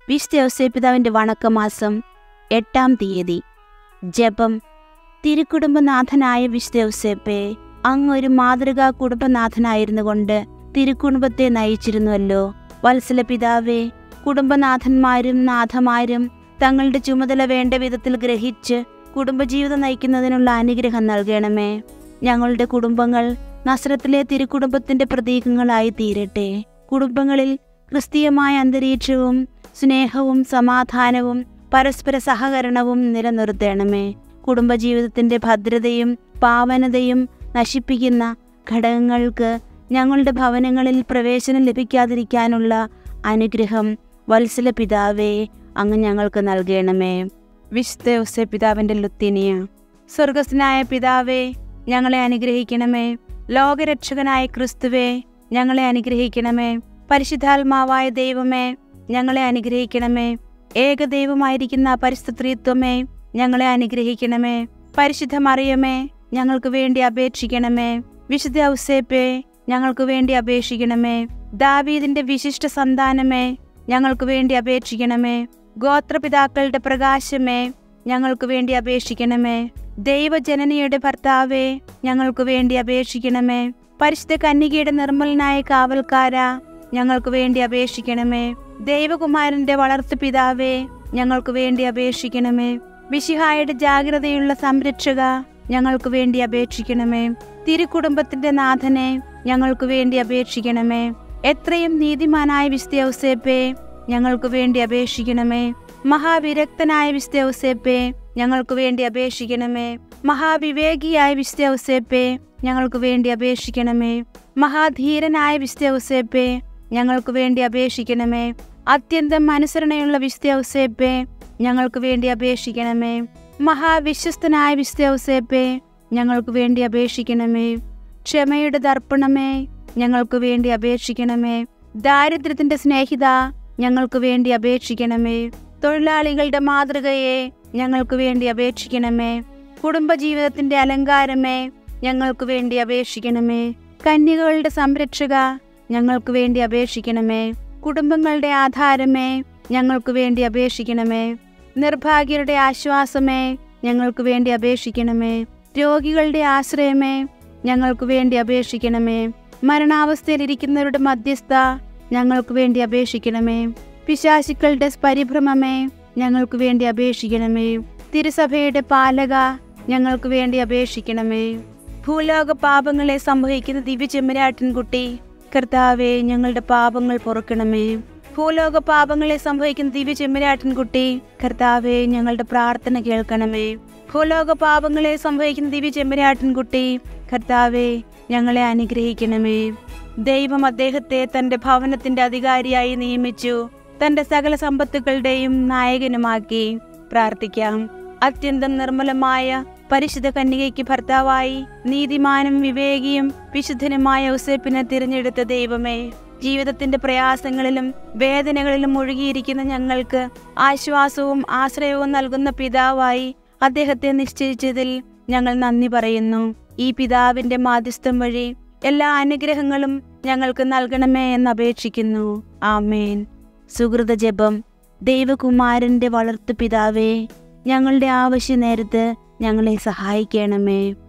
വിശുദ്ധ ഔസേപിതാവിൻ്റെ വണക്കമാസം എട്ടാം തീയതി ജപം തിരുക്കുടുംബനാഥനായ വിശുദ്ധ ഔസേപ്പെ അങ്ങ് ഒരു മാതൃകാ കുടുംബനാഥനായിരുന്നു കൊണ്ട് തിരുക്കുടുംബത്തെ നയിച്ചിരുന്നുവല്ലോ വത്സല പിതാവേ കുടുംബനാഥന്മാരും നാഥമാരും തങ്ങളുടെ ചുമതല വേണ്ട വിധത്തിൽ ഗ്രഹിച്ച് കുടുംബജീവിതം നയിക്കുന്നതിനുള്ള അനുഗ്രഹം നൽകണമേ ഞങ്ങളുടെ കുടുംബങ്ങൾ നസ്രത്തിലെ തിരുക്കുടുംബത്തിന്റെ പ്രതീകങ്ങളായി തീരട്ടെ കുടുംബങ്ങളിൽ ക്രിസ്തീയമായ അന്തരീക്ഷവും സ്നേഹവും സമാധാനവും പരസ്പര സഹകരണവും നിലനിർത്തണമേ കുടുംബജീവിതത്തിന്റെ ഭദ്രതയും പാവനതയും നശിപ്പിക്കുന്ന ഘടകങ്ങൾക്ക് ഞങ്ങളുടെ ഭവനങ്ങളിൽ പ്രവേശനം ലഭിക്കാതിരിക്കാനുള്ള അനുഗ്രഹം വത്സല പിതാവേ അങ്ങ് ഞങ്ങൾക്ക് നൽകണമേ വിശുദ്ധ ഔസേ പിതാവിന്റെ ലുത്തിനിയ സ്വർഗസ്നായ പിതാവേ ഞങ്ങളെ അനുഗ്രഹിക്കണമേ ലോകരക്ഷകനായ ക്രിസ്തുവേ ഞങ്ങളെ അനുഗ്രഹിക്കണമേ പരിശുദ്ധാത്മാവായ ദൈവമേ ഞങ്ങളെ അനുഗ്രഹിക്കണമേ ഏകദൈവമായിരിക്കുന്ന പരിസ്ഥിത്വമേ ഞങ്ങളെ അനുഗ്രഹിക്കണമേ പരിശുദ്ധ മറിയമേ ഞങ്ങൾക്ക് വേണ്ടി അപേക്ഷിക്കണമേ വിശുദ്ധ ഔസേപ്പേ ഞങ്ങൾക്ക് വേണ്ടി അപേക്ഷിക്കണമേ ദാവീദിന്റെ വിശിഷ്ട സന്താനമേ ഞങ്ങൾക്ക് വേണ്ടി അപേക്ഷിക്കണമേ ഗോത്രപിതാക്കളുടെ പ്രകാശമേ ഞങ്ങൾക്ക് വേണ്ടി അപേക്ഷിക്കണമേ ദൈവജനനിയുടെ ഭർത്താവേ ഞങ്ങൾക്ക് വേണ്ടി അപേക്ഷിക്കണമേ പരിശുദ്ധ കന്യകയുടെ നിർമ്മലനായ കാവൽക്കാര ഞങ്ങൾക്ക് വേണ്ടി അപേക്ഷിക്കണമേ ദൈവകുമാരന്റെ വളർത്തു പിതാവേ ഞങ്ങൾക്ക് വേണ്ടി അപേക്ഷിക്കണമേ വിശിഹായുടെ ജാഗ്രതയുള്ള സംരക്ഷക ഞങ്ങൾക്ക് വേണ്ടി അപേക്ഷിക്കണമേ തിരുക്കുടുംബത്തിന്റെ നാഥനെ ഞങ്ങൾക്ക് വേണ്ടി അപേക്ഷിക്കണമേ എത്രയും നീതിമാനായ വിസ്തേ ഔസേപ്പേ ഞങ്ങൾക്ക് വേണ്ടി അപേക്ഷിക്കണമേ മഹാവിരക്തനായ വിസ്തേ ഔസേപ്പേ ഞങ്ങൾക്ക് വേണ്ടി അപേക്ഷിക്കണമേ മഹാവിവേകിയായ വിസ്തേ ഔസേപ്പേ ഞങ്ങൾക്ക് വേണ്ടി അപേക്ഷിക്കണമേ മഹാധീരനായ വിസ്തേ ഔസേപ്പേ ഞങ്ങൾക്ക് വേണ്ടി അപേക്ഷിക്കണമേ അത്യന്തം അനുസരണയുള്ള വിസ്തേ ഔസേപ്പേ ഞങ്ങൾക്ക് വേണ്ടി അപേക്ഷിക്കണമേ മഹാവിശ്വസ്തനായ വിസ്തേ ഔസേപ്പേ ഞങ്ങൾക്ക് വേണ്ടി അപേക്ഷിക്കണമേ ക്ഷമയുടെ ദർപ്പണമേ ഞങ്ങൾക്ക് വേണ്ടി അപേക്ഷിക്കണമേ ദാരിദ്ര്യത്തിന്റെ സ്നേഹിത ഞങ്ങൾക്ക് വേണ്ടി അപേക്ഷിക്കണമേ തൊഴിലാളികളുടെ മാതൃകയെ ഞങ്ങൾക്ക് വേണ്ടി അപേക്ഷിക്കണമേ കുടുംബജീവിതത്തിന്റെ അലങ്കാരമേ ഞങ്ങൾക്ക് വേണ്ടി അപേക്ഷിക്കണമേ കന്യകകളുടെ സംരക്ഷക ഞങ്ങൾക്ക് വേണ്ടി അപേക്ഷിക്കണമേ കുടുംബങ്ങളുടെ ആധാരമേ ഞങ്ങൾക്ക് വേണ്ടി അപേക്ഷിക്കണമേ നിർഭാഗ്യരുടെ ആശ്വാസമേ ഞങ്ങൾക്ക് വേണ്ടി അപേക്ഷിക്കണമേ രോഗികളുടെ ആശ്രയമേ ഞങ്ങൾക്ക് വേണ്ടി അപേക്ഷിക്കണമേ മരണാവസ്ഥയിലിരിക്കുന്നവരുടെ മധ്യസ്ഥ ഞങ്ങൾക്ക് വേണ്ടി അപേക്ഷിക്കണമേ പിശാശുക്കളുടെ പരിഭ്രമമേ ഞങ്ങൾക്ക് വേണ്ടി അപേക്ഷിക്കണമേ തിരുസഭയുടെ പാലക ഞങ്ങൾക്ക് വേണ്ടി അപേക്ഷിക്കണമേ ഭൂലോക പാപങ്ങളെ സംഭവിക്കുന്ന ദിവ്യ ചെമ്മരാട്ടിൻകുട്ടി കർത്താവെ ഞങ്ങളുടെ പാപങ്ങൾ പൊറുക്കണമേ ഭൂലോക പാപങ്ങളെ സംഭവിക്കുന്ന ദിവ്യ ചെമ്മരാട്ടിൻകുട്ടി കർത്താവെ ഞങ്ങളുടെ പ്രാർത്ഥന കേൾക്കണമേ ഭൂലോക പാപങ്ങളെ സംഭവിക്കുന്ന ദിവ്യ ചെമ്മരാട്ടിൻകുട്ടി കർത്താവെ ഞങ്ങളെ അനുഗ്രഹിക്കണമേ ദൈവം അദ്ദേഹത്തെ തന്റെ ഭവനത്തിന്റെ അധികാരിയായി നിയമിച്ചു തന്റെ സകല സമ്പത്തുക്കളുടെയും നായകനുമാക്കി പ്രാർത്ഥിക്കാം അത്യന്തം നിർമ്മലമായ പരിശുദ്ധ കന്യകയ്ക്ക് ഭർത്താവായി നീതിമാനും വിവേകിയും വിശുദ്ധനുമായ ഔസേപ്പിനെ തിരഞ്ഞെടുത്ത ദൈവമേ ജീവിതത്തിന്റെ പ്രയാസങ്ങളിലും വേദനകളിലും മുഴുകിയിരിക്കുന്ന ഞങ്ങൾക്ക് ആശ്വാസവും ആശ്രയവും നൽകുന്ന പിതാവായി അദ്ദേഹത്തെ നിശ്ചയിച്ചതിൽ ഞങ്ങൾ നന്ദി പറയുന്നു ഈ പിതാവിന്റെ മാധ്യസ്ഥം വഴി എല്ലാ അനുഗ്രഹങ്ങളും ഞങ്ങൾക്ക് നൽകണമേ എന്ന് അപേക്ഷിക്കുന്നു ആമേൻ സുഹൃത ജപം ദൈവകുമാരന്റെ വളർത്തു പിതാവേ ഞങ്ങളുടെ ആവശ്യ നേരത്ത് ഞങ്ങളെ സഹായിക്കണമേ